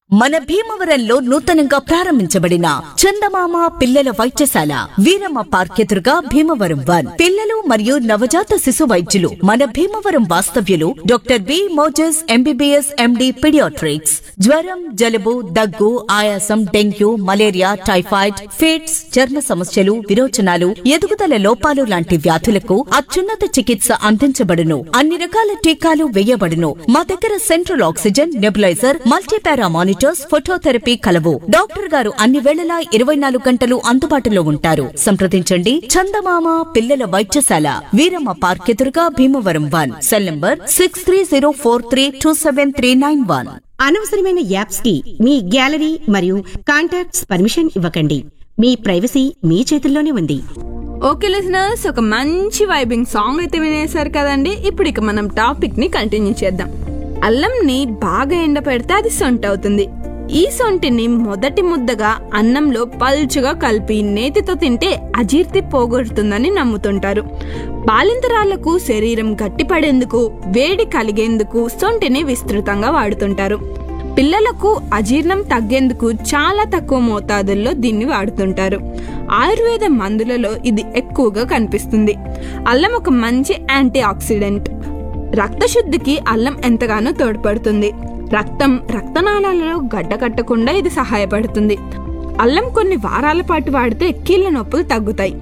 మన భీమవరంలో నూతనంగా ప్రారంభించబడిన చందమామ పిల్లల వైద్యశాల వీరమ్మ పార్క్ ఎదురుగా భీమవరం వన్ పిల్లలు మరియు నవజాత శిశు వైద్యులు మన భీమవరం వాస్తవ్యులు doctor B Moses MBBS MD paediatrics జ్వరం జలుబు దగ్గు ఆయాసం డెంగ్యూ మలేరియా టైఫాయిడ్ ఫిట్స్ చర్మ సమస్యలు విరోచనాలు ఎదుగుదల లోపాలు లాంటి వ్యాధులకు అత్యున్నత చికిత్స అందించబడును అన్ని రకాల టీకాలు వేయబడును మా దగ్గర central oxygen nebulizer multipara monitors phototherapy కలవు డాక్టర్ గారు అన్ని వేళలా ఇరవై నాలుగు గంటలు అందుబాటులో ఉంటారు సంప్రదించండి చందమామ పిల్లల వైద్యశాల వీరమ్మ పార్క్ ఎదురుగా Bhimavaram one cell number six three zero four three two seven three nine one అనవసరమైన యాప్స్ కి మీ గ్యాలరీ మరియు కాంటాక్ట్స్ పర్మిషన్ ఇవ్వకండి మీ ప్రైవసీ మీ చేతుల్లోనే ఉంది ఓకే లిసనర్స్ ఒక మంచి వైబింగ్ సాంగ్ అయితే వినేశారు కదండి ఇప్పుడు ఇక మనం టాపిక్ ని కంటిన్యూ చేద్దాం అల్లంని బాగా ఎండపెడితే అది సొంట అవుతుంది ఈ సొంటిని మొదటి ముద్దగా అన్నంలో పల్చుగా కలిపి నేతితో తింటే అజీర్తి పోగొడుతుందని నమ్ముతుంటారు బాలింతరాలకు శరీరం గట్టిపడేందుకు వేడి కలిగేందుకు సొంటిని విస్తృతంగా వాడుతుంటారు పిల్లలకు అజీర్ణం తగ్గేందుకు చాలా తక్కువ మోతాదుల్లో దీన్ని వాడుతుంటారు ఆయుర్వేద మందులలో ఇది ఎక్కువగా కనిపిస్తుంది అల్లం ఒక మంచి యాంటీ ఆక్సిడెంట్ రక్తశుద్ధికి అల్లం ఎంతగానో తోడ్పడుతుంది రక్తం రక్తనాళాలలో గడ్డ కట్టకుండా ఇది సహాయపడుతుంది అల్లం కొన్ని వారాల పాటు వాడితే కీళ్ళ నొప్పులు తగ్గుతాయి